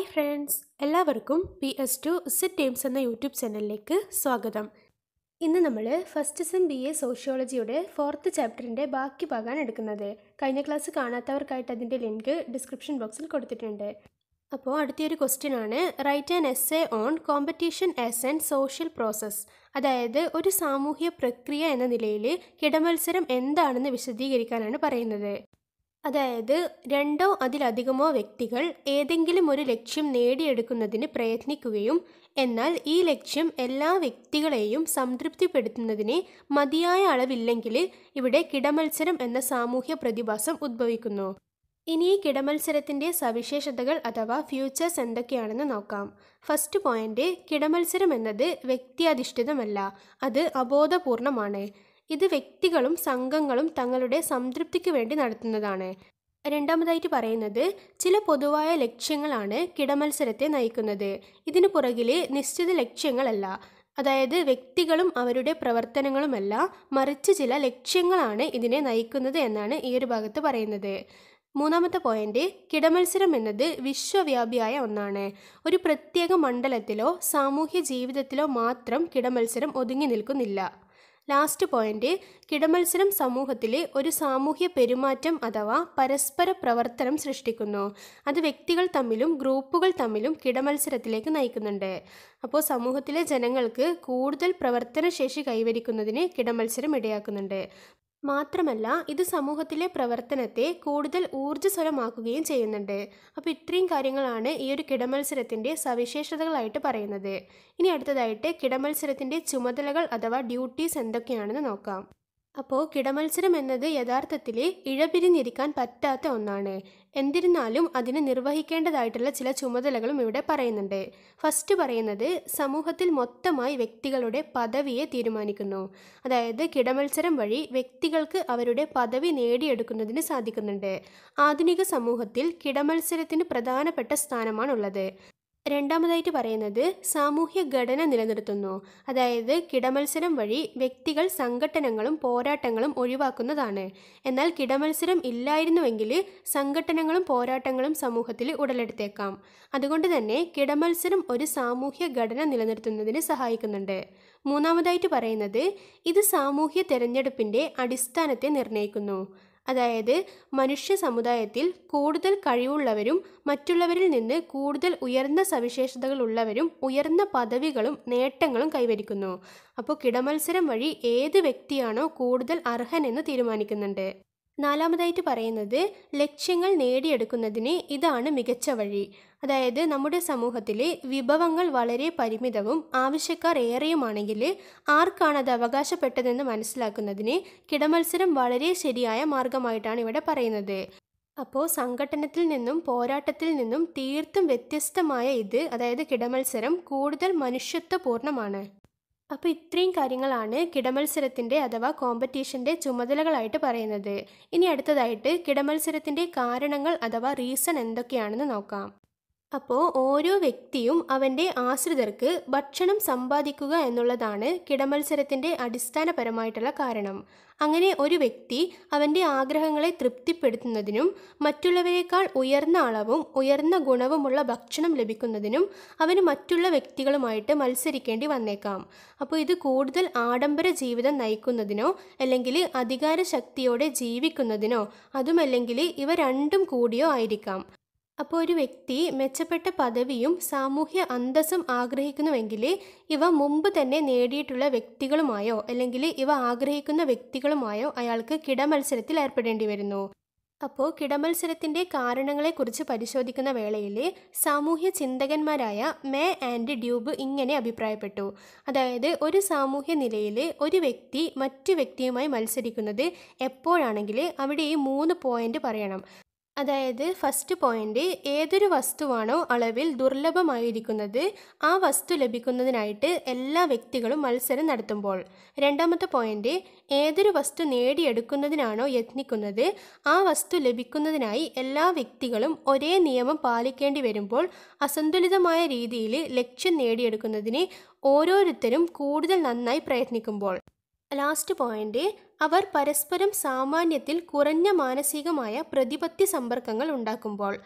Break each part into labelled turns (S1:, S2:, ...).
S1: hi friends എല്ലാവർക്കും P S two set teams എന്ന YouTube ചാനലിലേക്ക് സ്വാഗതം ഇന്ന് നമ്മൾ ഫസ്റ്റ് സെം ബി എ സോഷ്യോളജിയുടെ ഫോർത്ത് ചാപ്റ്ററിൻ്റെ ബാക്കി ഭാഗമാണ് എടുക്കുന്നത് കഴിഞ്ഞ ക്ലാസ് കാണാത്തവർക്കായിട്ട് അതിൻ്റെ ലിങ്ക് ഡിസ്ക്രിപ്ഷൻ ബോക്സിൽ കൊടുത്തിട്ടുണ്ട് അപ്പോൾ അടുത്തൊരു ക്വസ്റ്റ്യൻ ആണ് write an essay on competition as an social process അതായത് ഒരു സാമൂഹ്യ പ്രക്രിയ എന്ന നിലയിൽ കിടമത്സരം എന്താണെന്ന് വിശദീകരിക്കാനാണ് പറയുന്നത് അതായത് രണ്ടോ അതിലധികമോ വ്യക്തികൾ ഏതെങ്കിലും ഒരു ലക്ഷ്യം നേടിയെടുക്കുന്നതിന് പ്രയത്നിക്കുകയും എന്നാൽ ഈ ലക്ഷ്യം എല്ലാ വ്യക്തികളെയും സംതൃപ്തിപ്പെടുത്തുന്നതിന് മതിയായ അളവില്ലെങ്കിൽ ഇവിടെ കിടമത്സരം എന്ന സാമൂഹ്യ പ്രതിഭാസം ഉദ്ഭവിക്കുന്നു ഇനി ഈ കിടമത്സരത്തിൻ്റെ സവിശേഷതകൾ അഥവാ ഫ്യൂച്ചേഴ്സ് എന്തൊക്കെയാണെന്ന് നോക്കാം ഫസ്റ്റ് പോയിന്റ് കിടമത്സരം എന്നത് വ്യക്തിയധിഷ്ഠിതമല്ല അത് അബോധപൂർണമാണ് ഇത് വ്യക്തികളും സംഘങ്ങളും തങ്ങളുടെ സംതൃപ്തിക്ക് വേണ്ടി നടത്തുന്നതാണ് രണ്ടാമതായിട്ട് പറയുന്നത് ചില പൊതുവായ ലക്ഷ്യങ്ങളാണ് കിടമത്സരത്തെ നയിക്കുന്നത് ഇതിനു പുറകിൽ നിശ്ചിത ലക്ഷ്യങ്ങളല്ല അതായത് വ്യക്തികളും അവരുടെ പ്രവർത്തനങ്ങളുമല്ല മറിച്ച് ചില ലക്ഷ്യങ്ങളാണ് ഇതിനെ നയിക്കുന്നത് എന്നാണ് ഈ ഒരു ഭാഗത്ത് പറയുന്നത് മൂന്നാമത്തെ പോയിന്റ് കിടമത്സരം എന്നത് വിശ്വവ്യാപിയായ ഒന്നാണ് ഒരു പ്രത്യേക മണ്ഡലത്തിലോ സാമൂഹ്യ ജീവിതത്തിലോ മാത്രം കിടമത്സരം ഒതുങ്ങി നിൽക്കുന്നില്ല ലാസ്റ്റ് പോയിന്റ് കിടമത്സരം സമൂഹത്തിലെ ഒരു സാമൂഹ്യ പെരുമാറ്റം അഥവാ പരസ്പര പ്രവർത്തനം സൃഷ്ടിക്കുന്നു അത് വ്യക്തികൾ തമ്മിലും ഗ്രൂപ്പുകൾ തമ്മിലും കിടമത്സരത്തിലേക്ക് നയിക്കുന്നുണ്ട് അപ്പോൾ സമൂഹത്തിലെ ജനങ്ങൾക്ക് കൂടുതൽ പ്രവർത്തനശേഷി കൈവരിക്കുന്നതിന് കിടമത്സരം ഇടയാക്കുന്നുണ്ട് മാത്രമല്ല ഇത് സമൂഹത്തിലെ പ്രവർത്തനത്തെ കൂടുതൽ ഊർജ്ജസ്വലമാക്കുകയും ചെയ്യുന്നുണ്ട് അപ്പോൾ ഇത്രയും കാര്യങ്ങളാണ് ഈ ഒരു കിടമത്സരത്തിൻ്റെ സവിശേഷതകളായിട്ട് പറയുന്നത് ഇനി അടുത്തതായിട്ട് കിടമത്സരത്തിൻ്റെ ചുമതലകൾ അഥവാ ഡ്യൂട്ടീസ് എന്തൊക്കെയാണെന്ന് നോക്കാം അപ്പോൾ കിടമത്സരം എന്നത് യഥാർത്ഥത്തിൽ ഇഴപിരിഞ്ഞിരിക്കാൻ പറ്റാത്ത ഒന്നാണ് എന്നിരുന്നാലും അതിന് നിർവഹിക്കേണ്ടതായിട്ടുള്ള ചില ചുമതലകളും ഇവിടെ പറയുന്നുണ്ട് ഫസ്റ്റ് പറയുന്നത് സമൂഹത്തിൽ മൊത്തമായി വ്യക്തികളുടെ പദവിയെ തീരുമാനിക്കുന്നു അതായത് കിടമത്സരം വഴി വ്യക്തികൾക്ക് അവരുടെ പദവി നേടിയെടുക്കുന്നതിന് സാധിക്കുന്നുണ്ട് ആധുനിക സമൂഹത്തിൽ കിടമത്സരത്തിന് പ്രധാനപ്പെട്ട സ്ഥാനമാണുള്ളത് രണ്ടാമതായിട്ട് പറയുന്നത് സാമൂഹ്യ ഘടന നിലനിർത്തുന്നു അതായത് കിടമത്സരം വഴി വ്യക്തികൾ സംഘടനകളും പോരാട്ടങ്ങളും ഒഴിവാക്കുന്നതാണ് എന്നാൽ കിടമത്സരം ഇല്ലായിരുന്നുവെങ്കിൽ സംഘടനകളും പോരാട്ടങ്ങളും സമൂഹത്തിൽ ഉടലെടുത്തേക്കാം അതുകൊണ്ട് തന്നെ കിടമത്സരം ഒരു സാമൂഹ്യ ഘടന നിലനിർത്തുന്നതിന് സഹായിക്കുന്നുണ്ട് മൂന്നാമതായിട്ട് പറയുന്നത് ഇത് സാമൂഹ്യ തെരഞ്ഞെടുപ്പിൻ്റെ അടിസ്ഥാനത്തെ നിർണ്ണയിക്കുന്നു അതായത് മനുഷ്യ സമുദായത്തിൽ കൂടുതൽ കഴിവുള്ളവരും മറ്റുള്ളവരിൽ നിന്ന് കൂടുതൽ ഉയർന്ന സവിശേഷതകൾ ഉള്ളവരും ഉയർന്ന പദവികളും നേട്ടങ്ങളും കൈവരിക്കുന്നു അപ്പോൾ കിടമത്സരം വഴി ഏത് വ്യക്തിയാണോ കൂടുതൽ അർഹനെന്ന് തീരുമാനിക്കുന്നുണ്ട് നാലാമതായിട്ട് പറയുന്നത് ലക്ഷ്യങ്ങൾ നേടിയെടുക്കുന്നതിന് ഇതാണ് മികച്ച വഴി അതായത് നമ്മുടെ സമൂഹത്തിൽ വിഭവങ്ങൾ വളരെ പരിമിതവും ആവശ്യക്കാർ ഏറെയുമാണെങ്കിൽ ആർക്കാണ് അത് അവകാശപ്പെട്ടതെന്ന് മനസ്സിലാക്കുന്നതിന് കിടമത്സരം വളരെ ശരിയായ മാർഗമായിട്ടാണ് ഇവിടെ പറയുന്നത് അപ്പോൾ സംഘട്ടനത്തിൽ നിന്നും പോരാട്ടത്തിൽ നിന്നും തീർത്തും വ്യത്യസ്തമായ ഇത് അതായത് കിടമത്സരം കൂടുതൽ മനുഷ്യത്വപൂർണ്ണമാണ് അപ്പോൾ ഇത്രയും കാര്യങ്ങളാണ് കിടമത്സരത്തിൻ്റെ അഥവാ കോമ്പറ്റീഷൻ്റെ ചുമതലകളായിട്ട് പറയുന്നത് ഇനി അടുത്തതായിട്ട് കിടമത്സരത്തിൻ്റെ കാരണങ്ങൾ അഥവാ റീസൺ എന്തൊക്കെയാണെന്ന് നോക്കാം അപ്പോൾ ഓരോ വ്യക്തിയും അവൻ്റെ ആശ്രിതർക്ക് ഭക്ഷണം സമ്പാദിക്കുക എന്നുള്ളതാണ് കിടമത്സരത്തിൻ്റെ അടിസ്ഥാനപരമായിട്ടുള്ള കാരണം അങ്ങനെ ഒരു വ്യക്തി അവൻ്റെ ആഗ്രഹങ്ങളെ തൃപ്തിപ്പെടുത്തുന്നതിനും മറ്റുള്ളവരെക്കാൾ ഉയർന്ന അളവും ഉയർന്ന ഗുണവുമുള്ള ഭക്ഷണം ലഭിക്കുന്നതിനും അവന് മറ്റുള്ള വ്യക്തികളുമായിട്ട് മത്സരിക്കേണ്ടി വന്നേക്കാം അപ്പോൾ ഇത് കൂടുതൽ ആഡംബര ജീവിതം നയിക്കുന്നതിനോ അല്ലെങ്കിൽ അധികാര ശക്തിയോടെ ജീവിക്കുന്നതിനോ അതുമല്ലെങ്കിൽ ഇവ രണ്ടും കൂടിയോ ആയിരിക്കാം അപ്പോൾ ഒരു വ്യക്തി മെച്ചപ്പെട്ട പദവിയും സാമൂഹ്യ അന്തസ്സും ആഗ്രഹിക്കുന്നുവെങ്കിൽ ഇവ മുമ്പ് തന്നെ നേടിയിട്ടുള്ള വ്യക്തികളുമായോ അല്ലെങ്കിൽ ഇവ ആഗ്രഹിക്കുന്ന വ്യക്തികളുമായോ അയാൾക്ക് കിടമത്സരത്തിൽ ഏർപ്പെടേണ്ടി വരുന്നു അപ്പോൾ കിടമത്സരത്തിൻ്റെ കാരണങ്ങളെക്കുറിച്ച് പരിശോധിക്കുന്ന വേളയിൽ സാമൂഹ്യ ചിന്തകന്മാരായ മേ ആൻഡ് ഡ്യൂബ് ഇങ്ങനെ അഭിപ്രായപ്പെട്ടു അതായത് ഒരു സാമൂഹ്യ നിലയിൽ ഒരു വ്യക്തി മറ്റു വ്യക്തിയുമായി മത്സരിക്കുന്നത് എപ്പോഴാണെങ്കിൽ അവിടെ ഈ മൂന്ന് പോയിന്റ് പറയണം അതായത് ഫസ്റ്റ് പോയിന്റ് ഏതൊരു വസ്തുവാണോ അളവിൽ ദുർലഭമായിരിക്കുന്നത് ആ വസ്തു ലഭിക്കുന്നതിനായിട്ട് എല്ലാ വ്യക്തികളും മത്സരം നടത്തുമ്പോൾ രണ്ടാമത്തെ പോയിന്റ് ഏതൊരു വസ്തു നേടിയെടുക്കുന്നതിനാണോ യത്നിക്കുന്നത് ആ വസ്തു ലഭിക്കുന്നതിനായി എല്ലാ വ്യക്തികളും ഒരേ നിയമം പാലിക്കേണ്ടി വരുമ്പോൾ അസന്തുലിതമായ രീതിയിൽ ലക്ഷ്യം നേടിയെടുക്കുന്നതിന് ഓരോരുത്തരും കൂടുതൽ നന്നായി പ്രയത്നിക്കുമ്പോൾ ലാസ്റ്റ് പോയിന്റ് അവർ പരസ്പരം സാമാന്യത്തിൽ കുറഞ്ഞ മാനസികമായ പ്രതിപത്തി സമ്പർക്കങ്ങൾ ഉണ്ടാക്കുമ്പോൾ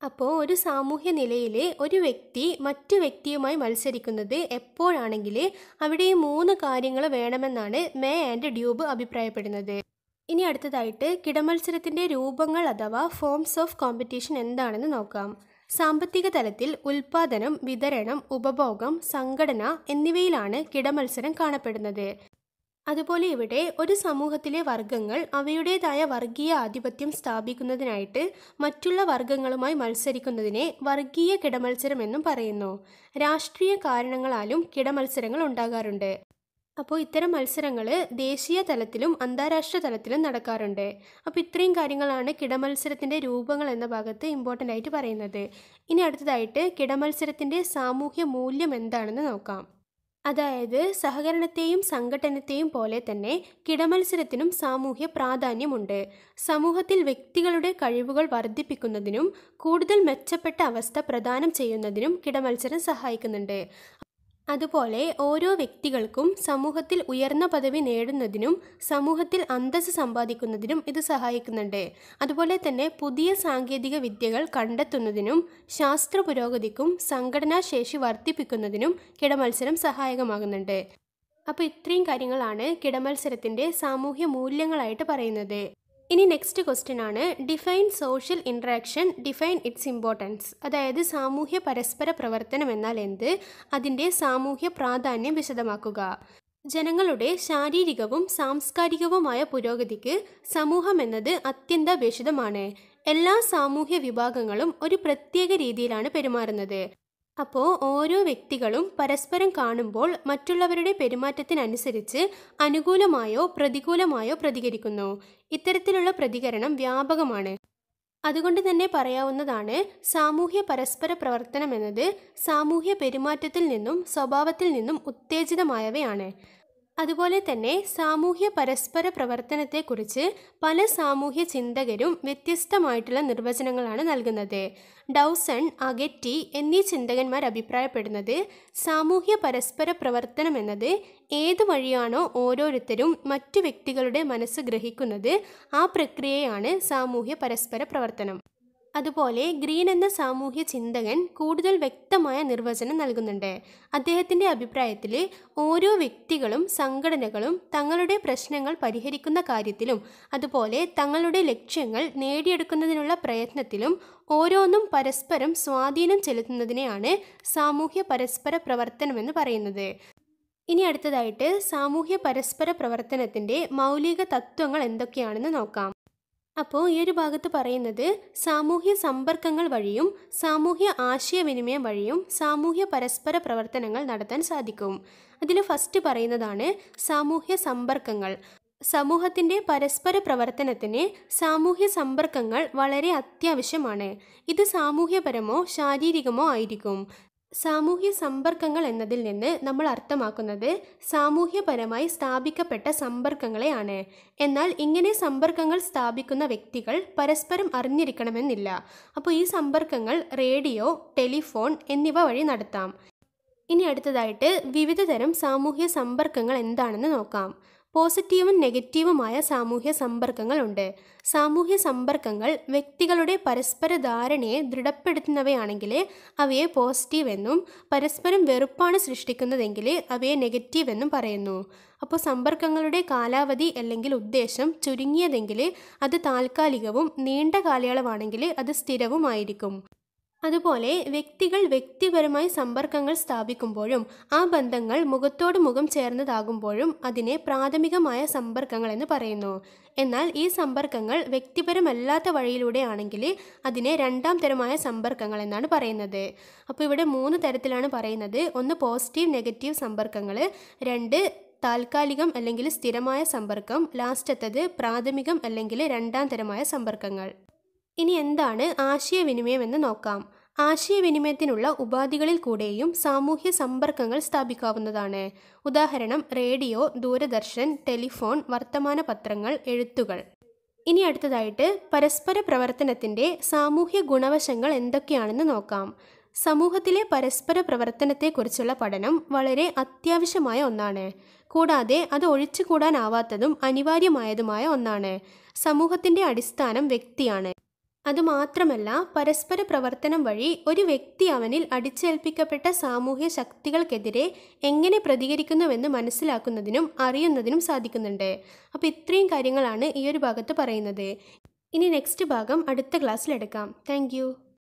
S1: അപ്പോൾ ഒരു സാമൂഹ്യ നിലയിൽ ഒരു വ്യക്തി മറ്റു വ്യക്തിയുമായി മത്സരിക്കുന്നത് എപ്പോഴാണെങ്കിൽ അവിടെ ഈ മൂന്ന് കാര്യങ്ങൾ വേണമെന്നാണ് മേ ആൻഡ് ഡ്യൂബ് അഭിപ്രായപ്പെടുന്നത് ഇനി അടുത്തതായിട്ട് കിടമത്സരത്തിൻ്റെ രൂപങ്ങൾ അഥവാ ഫോംസ് ഓഫ് കോമ്പറ്റീഷൻ എന്താണെന്ന് നോക്കാം സാമ്പത്തിക തലത്തിൽ ഉൽപാദനം വിതരണം ഉപഭോഗം സംഘടന എന്നിവയിലാണ് കിടമത്സരം കാണപ്പെടുന്നത് അതുപോലെ ഇവിടെ ഒരു സമൂഹത്തിലെ വർഗങ്ങൾ അവയുടേതായ വർഗീയ ആധിപത്യം സ്ഥാപിക്കുന്നതിനായിട്ട് മറ്റുള്ള വർഗങ്ങളുമായി മത്സരിക്കുന്നതിനെ വർഗീയ കിടമത്സരം എന്നും പറയുന്നു രാഷ്ട്രീയ കാരണങ്ങളാലും കിടമത്സരങ്ങൾ ഉണ്ടാകാറുണ്ട് അപ്പോൾ ഇത്തരം മത്സരങ്ങൾ ദേശീയ തലത്തിലും അന്താരാഷ്ട്ര തലത്തിലും നടക്കാറുണ്ട് അപ്പോൾ ഇത്രയും കാര്യങ്ങളാണ് കിടമത്സരത്തിൻ്റെ രൂപങ്ങൾ എന്ന ഭാഗത്ത് ഇമ്പോർട്ടൻ്റ് ആയിട്ട് പറയുന്നത് ഇനി അടുത്തതായിട്ട് കിടമത്സരത്തിൻ്റെ സാമൂഹ്യ മൂല്യം എന്താണെന്ന് നോക്കാം അതായത് സഹകരണത്തെയും സംഘടനത്തെയും പോലെ തന്നെ കിടമത്സരത്തിനും സാമൂഹ്യ പ്രാധാന്യമുണ്ട് സമൂഹത്തിൽ വ്യക്തികളുടെ കഴിവുകൾ വർദ്ധിപ്പിക്കുന്നതിനും കൂടുതൽ മെച്ചപ്പെട്ട അവസ്ഥ പ്രദാനം ചെയ്യുന്നതിനും കിടമത്സരം സഹായിക്കുന്നുണ്ട് അതുപോലെ ഓരോ വ്യക്തികൾക്കും സമൂഹത്തിൽ ഉയർന്ന പദവി നേടുന്നതിനും സമൂഹത്തിൽ അന്തസ്സ് സമ്പാദിക്കുന്നതിനും ഇത് സഹായിക്കുന്നുണ്ട് അതുപോലെ തന്നെ പുതിയ സാങ്കേതിക വിദ്യകൾ കണ്ടെത്തുന്നതിനും ശാസ്ത്ര പുരോഗതിക്കും സംഘടനാ ശേഷി വർദ്ധിപ്പിക്കുന്നതിനും കിടമത്സരം സഹായകമാകുന്നുണ്ട് അപ്പോൾ ഇത്രയും കാര്യങ്ങളാണ് കിടമത്സരത്തിൻ്റെ സാമൂഹ്യ മൂല്യങ്ങളായിട്ട് പറയുന്നത് ഇനി നെക്സ്റ്റ് ക്വസ്റ്റ്യൻ ആണ് define social interaction define its importance അതായത് സാമൂഹ്യ പരസ്പര പ്രവർത്തനം എന്നാൽ എന്ത് അതിൻ്റെ സാമൂഹ്യ പ്രാധാന്യം വിശദമാക്കുക ജനങ്ങളുടെ ശാരീരികവും സാംസ്കാരികവുമായ പുരോഗതിക്ക് സമൂഹം എന്നത് അത്യന്താപേക്ഷിതമാണ് എല്ലാ സാമൂഹ്യ വിഭാഗങ്ങളും ഒരു പ്രത്യേക രീതിയിലാണ് പെരുമാറുന്നത് അപ്പോൾ ഓരോ വ്യക്തികളും പരസ്പരം കാണുമ്പോൾ മറ്റുള്ളവരുടെ പെരുമാറ്റത്തിനനുസരിച്ച് അനുകൂലമായോ പ്രതികൂലമായോ പ്രതികരിക്കുന്നു ഇത്തരത്തിലുള്ള പ്രതികരണം വ്യാപകമാണ് അതുകൊണ്ട് തന്നെ പറയാവുന്നതാണ് സാമൂഹ്യ പരസ്പര പ്രവർത്തനം എന്നത് സാമൂഹ്യ പെരുമാറ്റത്തിൽ നിന്നും സ്വഭാവത്തിൽ നിന്നും ഉത്തേജിതമായവയാണ് അതുപോലെ തന്നെ സാമൂഹ്യ പരസ്പര പ്രവർത്തനത്തെക്കുറിച്ച് പല സാമൂഹ്യ ചിന്തകരും വ്യത്യസ്തമായിട്ടുള്ള നിർവചനങ്ങളാണ് നൽകുന്നത് ഡൗസൺ അഗറ്റി എന്നീ ചിന്തകന്മാർ അഭിപ്രായപ്പെടുന്നത് സാമൂഹ്യ പരസ്പര പ്രവർത്തനം എന്നത് ഏത് വഴിയാണോ ഓരോരുത്തരും മറ്റു വ്യക്തികളുടെ മനസ്സ് ഗ്രഹിക്കുന്നത് ആ പ്രക്രിയയാണ് സാമൂഹ്യ പരസ്പര പ്രവർത്തനം അതുപോലെ ഗ്രീൻ എന്ന സാമൂഹ്യ ചിന്തകൻ കൂടുതൽ വ്യക്തമായ നിർവചനം നൽകുന്നുണ്ട് അദ്ദേഹത്തിൻ്റെ അഭിപ്രായത്തിൽ ഓരോ വ്യക്തികളും സംഘടനകളും തങ്ങളുടെ പ്രശ്നങ്ങൾ പരിഹരിക്കുന്ന കാര്യത്തിലും അതുപോലെ തങ്ങളുടെ ലക്ഷ്യങ്ങൾ നേടിയെടുക്കുന്നതിനുള്ള പ്രയത്നത്തിലും ഓരോന്നും പരസ്പരം സ്വാധീനം ചെലുത്തുന്നതിനെയാണ് സാമൂഹ്യ പരസ്പര പ്രവർത്തനമെന്ന് പറയുന്നത് ഇനി അടുത്തതായിട്ട് സാമൂഹ്യ പരസ്പര പ്രവർത്തനത്തിൻ്റെ മൗലിക തത്വങ്ങൾ എന്തൊക്കെയാണെന്ന് നോക്കാം അപ്പോൾ ഈ ഒരു ഭാഗത്ത് പറയുന്നത് സാമൂഹ്യ സമ്പർക്കങ്ങൾ വഴിയും സാമൂഹ്യ ആശയവിനിമയം വഴിയും സാമൂഹ്യ പരസ്പര പ്രവർത്തനങ്ങൾ നടത്താൻ സാധിക്കും അതിൽ ഫസ്റ്റ് പറയുന്നതാണ് സാമൂഹ്യ സമ്പർക്കങ്ങൾ സമൂഹത്തിൻ്റെ പരസ്പര പ്രവർത്തനത്തിന് സാമൂഹ്യ സമ്പർക്കങ്ങൾ വളരെ അത്യാവശ്യമാണ് ഇത് സാമൂഹ്യപരമോ ശാരീരികമോ ആയിരിക്കും സാമൂഹ്യ സമ്പർക്കങ്ങൾ എന്നതിൽ നിന്ന് നമ്മൾ അർത്ഥമാക്കുന്നത് സാമൂഹ്യപരമായി സ്ഥാപിക്കപ്പെട്ട സമ്പർക്കങ്ങളെയാണ് എന്നാൽ ഇങ്ങനെ സമ്പർക്കങ്ങൾ സ്ഥാപിക്കുന്ന വ്യക്തികൾ പരസ്പരം അറിഞ്ഞിരിക്കണമെന്നില്ല അപ്പോൾ ഈ സമ്പർക്കങ്ങൾ റേഡിയോ ടെലിഫോൺ എന്നിവ വഴി നടത്താം ഇനി അടുത്തതായിട്ട് വിവിധ തരം സാമൂഹ്യ സമ്പർക്കങ്ങൾ എന്താണെന്ന് നോക്കാം പോസിറ്റീവും നെഗറ്റീവുമായ സാമൂഹ്യ സമ്പർക്കങ്ങളുണ്ട് സാമൂഹ്യ സമ്പർക്കങ്ങൾ വ്യക്തികളുടെ പരസ്പര ധാരണയെ ദൃഢപ്പെടുത്തുന്നവയാണെങ്കിൽ അവയെ പോസിറ്റീവ് എന്നും പരസ്പരം വെറുപ്പാണ് സൃഷ്ടിക്കുന്നതെങ്കിൽ അവയെ നെഗറ്റീവ് എന്നും പറയുന്നു അപ്പോൾ സമ്പർക്കങ്ങളുടെ കാലാവധി അല്ലെങ്കിൽ ഉദ്ദേശം ചുരുങ്ങിയതെങ്കിൽ അത് താൽക്കാലികവും നീണ്ട കാലയളവാണെങ്കിൽ അത് സ്ഥിരവുമായിരിക്കും അതുപോലെ വ്യക്തികൾ വ്യക്തിപരമായി സമ്പർക്കങ്ങൾ സ്ഥാപിക്കുമ്പോഴും ആ ബന്ധങ്ങൾ മുഖത്തോട് മുഖം ചേർന്നതാകുമ്പോഴും അതിനെ പ്രാഥമികമായ സമ്പർക്കങ്ങൾ എന്ന് പറയുന്നു എന്നാൽ ഈ സമ്പർക്കങ്ങൾ വ്യക്തിപരമല്ലാത്ത വഴിയിലൂടെയാണെങ്കിൽ അതിനെ രണ്ടാം തരമായ സമ്പർക്കങ്ങൾ എന്നാണ് പറയുന്നത് അപ്പോൾ ഇവിടെ മൂന്ന് തരത്തിലാണ് പറയുന്നത് ഒന്ന് പോസിറ്റീവ് നെഗറ്റീവ് സമ്പർക്കങ്ങൾ രണ്ട് താൽക്കാലികം അല്ലെങ്കിൽ സ്ഥിരമായ സമ്പർക്കം ലാസ്റ്റത്തത് പ്രാഥമികം അല്ലെങ്കിൽ രണ്ടാം തരമായ സമ്പർക്കങ്ങൾ ഇനി എന്താണ് ആശയവിനിമയം എന്ന് നോക്കാം ആശയവിനിമയത്തിനുള്ള ഉപാധികളിൽ കൂടെയും സാമൂഹ്യ സമ്പർക്കങ്ങൾ സ്ഥാപിക്കാവുന്നതാണ് ഉദാഹരണം റേഡിയോ ദൂരദർശൻ ടെലിഫോൺ വർത്തമാന പത്രങ്ങൾ എഴുത്തുകൾ ഇനി അടുത്തതായിട്ട് പരസ്പര പ്രവർത്തനത്തിൻ്റെ സാമൂഹ്യ ഗുണവശങ്ങൾ എന്തൊക്കെയാണെന്ന് നോക്കാം സമൂഹത്തിലെ പരസ്പര പ്രവർത്തനത്തെക്കുറിച്ചുള്ള പഠനം വളരെ അത്യാവശ്യമായ ഒന്നാണ് കൂടാതെ അത് ഒഴിച്ചുകൂടാനാവാത്തതും അനിവാര്യമായതുമായ ഒന്നാണ് സമൂഹത്തിൻ്റെ അടിസ്ഥാനം വ്യക്തിയാണ് അതുമാത്രമല്ല പരസ്പര പ്രവർത്തനം വഴി ഒരു വ്യക്തി അവനിൽ അടിച്ചേൽപ്പിക്കപ്പെട്ട സാമൂഹ്യ ശക്തികൾക്കെതിരെ എങ്ങനെ പ്രതികരിക്കുന്നുവെന്ന് മനസ്സിലാക്കുന്നതിനും അറിയുന്നതിനും സാധിക്കുന്നുണ്ട് അപ്പോൾ ഇത്രയും കാര്യങ്ങളാണ് ഈ ഒരു ഭാഗത്ത് പറയുന്നത് ഇനി നെക്സ്റ്റ് ഭാഗം അടുത്ത ക്ലാസ്സിലെടുക്കാം താങ്ക്